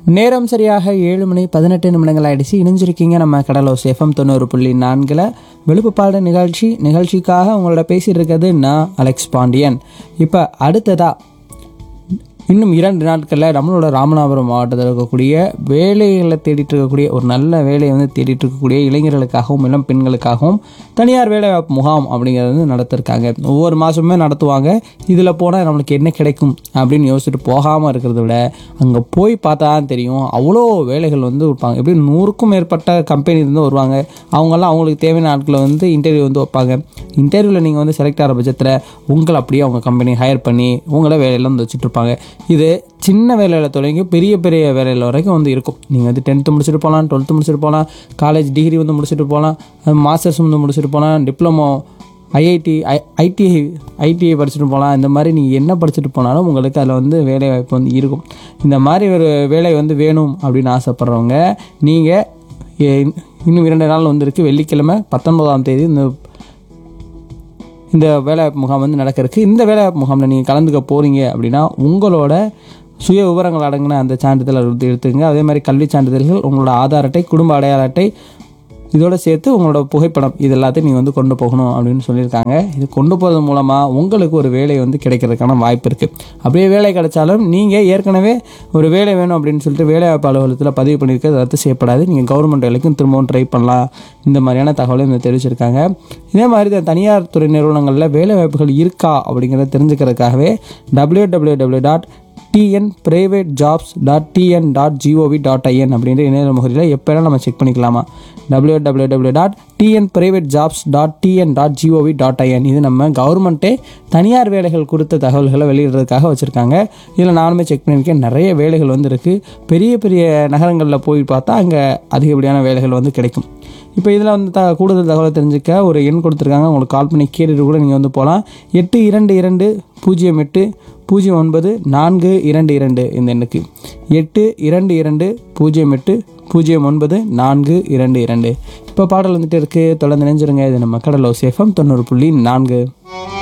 நேரம் சரியாக ஏழு மணி பதினெட்டு நிமிடங்கள் ஆயிடுச்சு இணைஞ்சிருக்கீங்க நம்ம கடலோஸ் எஃப்எம் தொண்ணூறு புள்ளி நான்கில் விழுப்புப்பாடு நிகழ்ச்சி நிகழ்ச்சிக்காக உங்களோட பேசிட்டு இருக்கிறது நான் அலெக்ஸ் பாண்டியன் இப்போ அடுத்ததா இன்னும் இரண்டு நாட்களில் நம்மளோட ராமநாதபுரம் மாவட்டத்தில் இருக்கக்கூடிய வேலைகளை தேடிட்டு இருக்கக்கூடிய ஒரு நல்ல வேலையை வந்து தேடிட்டு இருக்கக்கூடிய இளைஞர்களுக்காகவும் இளம் பெண்களுக்காகவும் தனியார் வேலைவாய்ப்பு முகாம் அப்படிங்கிறது வந்து நடத்திருக்காங்க ஒவ்வொரு மாதமுமே நடத்துவாங்க இதில் போனால் நம்மளுக்கு என்ன கிடைக்கும் அப்படின்னு யோசிச்சுட்டு போகாமல் இருக்கிறத விட அங்கே போய் பார்த்தா தான் தெரியும் அவ்வளோ வேலைகள் வந்து வைப்பாங்க எப்படி நூறுக்கும் மேற்பட்ட கம்பெனி இருந்து வருவாங்க அவங்கெல்லாம் அவங்களுக்கு தேவையான ஆட்களை வந்து இன்டர்வியூ வந்து வைப்பாங்க இன்டர்வியூவில் நீங்கள் வந்து செலக்ட் ஆகிற பட்சத்தில் உங்களை அப்படியே அவங்க கம்பெனி ஹையர் பண்ணி உங்களை வேலையில வந்து வச்சுட்டு இருப்பாங்க இது சின்ன வேலையில் தொடங்கி பெரிய பெரிய வேலையில் வரைக்கும் வந்து இருக்கும் நீங்கள் வந்து டென்த்து முடிச்சுட்டு போகலாம் டுவெல்த்து முடிச்சுட்டு போகலாம் காலேஜ் டிகிரி வந்து முடிச்சுட்டு போகலாம் மாஸ்டர்ஸ் வந்து முடிச்சுட்டு போகலாம் diploma IIT I ITI ITI படிச்சுட்டு போகலாம் இந்த மாதிரி நீங்கள் என்ன படிச்சுட்டு போனாலும் உங்களுக்கு அதில் வந்து வேலை வாய்ப்பு வந்து இருக்கும் இந்த மாதிரி ஒரு வேலை வந்து வேணும் அப்படின்னு ஆசைப்பட்றவங்க நீங்கள் இன்னும் இரண்டு நாள் வந்து இருக்குது வெள்ளிக்கிழமை பத்தொன்பதாம் தேதி இந்த இந்த வேலைவாய்ப்பு முகாம் வந்து நடக்கிறதுக்கு இந்த வேலைவாய்ப்பு முகாமில் நீங்கள் கலந்துக்க போகிறீங்க அப்படின்னா உங்களோட சுய விவரங்கள் அடங்கின அந்த சான்றிதழ் எடுத்து எடுத்துங்க அதே மாதிரி கல்வி சான்றிதழ்கள் உங்களோட ஆதார் அட்டை குடும்ப அடையாள அட்டை இதோட சேர்த்து உங்களோட புகைப்படம் இது எல்லாத்தையும் நீங்கள் வந்து கொண்டு போகணும் அப்படின்னு சொல்லியிருக்காங்க இது கொண்டு போகிறது மூலமாக உங்களுக்கு ஒரு வேலை வந்து கிடைக்கிறதுக்கான வாய்ப்பு இருக்குது அப்படியே வேலை கிடைச்சாலும் நீங்கள் ஏற்கனவே ஒரு வேலை வேணும் அப்படின்னு சொல்லிட்டு வேலைவாய்ப்பு அலுவலகத்தில் பதிவு பண்ணியிருக்கிறது ரத்து செய்யப்படாது நீங்கள் கவர்மெண்ட் வேலைக்கும் திரும்பவும் ட்ரை பண்ணலாம் இந்த மாதிரியான தகவலை இந்த தெரிவிச்சிருக்காங்க இதே மாதிரி தான் தனியார் துறை நிறுவனங்களில் வேலை வாய்ப்புகள் இருக்கா அப்படிங்கிறத தெரிஞ்சுக்கிறதுக்காகவே W W W dot TN private jobs dot TN dot GOV dot IN அப்படின்ற இணைய முகரியில் எப்போ வேணால் நம்ம செக் பண்ணிக்கலாமா W W W dot TN private jobs dot TN dot GOV dot IN இது நம்ம கவர்மெண்ட்டே தனியார் வேலைகள் குறித்த தகவல்களை வெளியிடுறதுக்காக வச்சுருக்காங்க இதில் நானுமே செக் பண்ணியிருக்கேன் நிறைய வேலைகள் வந்து இருக்குது பெரிய பெரிய நகரங்களில் போய் பார்த்தா அங்கே அதிகப்படியான வேலைகள் வந்து கிடைக்கும் இப்போ இதில் வந்து த கூடுதல் தகவலை தெரிஞ்சுக்க ஒரு எண் கொடுத்துருக்காங்க உங்களுக்கு கால் பண்ணி கேட்டுட்டு கூட நீங்கள் வந்து போகலாம் எட்டு இரண்டு இரண்டு பூஜ்ஜியம் எட்டு பூஜ்ஜியம் ஒன்பது நான்கு இரண்டு இரண்டு இந்த எண்ணுக்கு எட்டு இரண்டு இரண்டு பூஜ்ஜியம் எட்டு பூஜ்ஜியம் ஒன்பது நான்கு இரண்டு இரண்டு இப்போ பாடல் வந்துட்டு இருக்குது தொடர்ந்து நினைஞ்சிருங்க இது நம்ம கடலோ சேஃபம் தொண்ணூறு புள்ளி நான்கு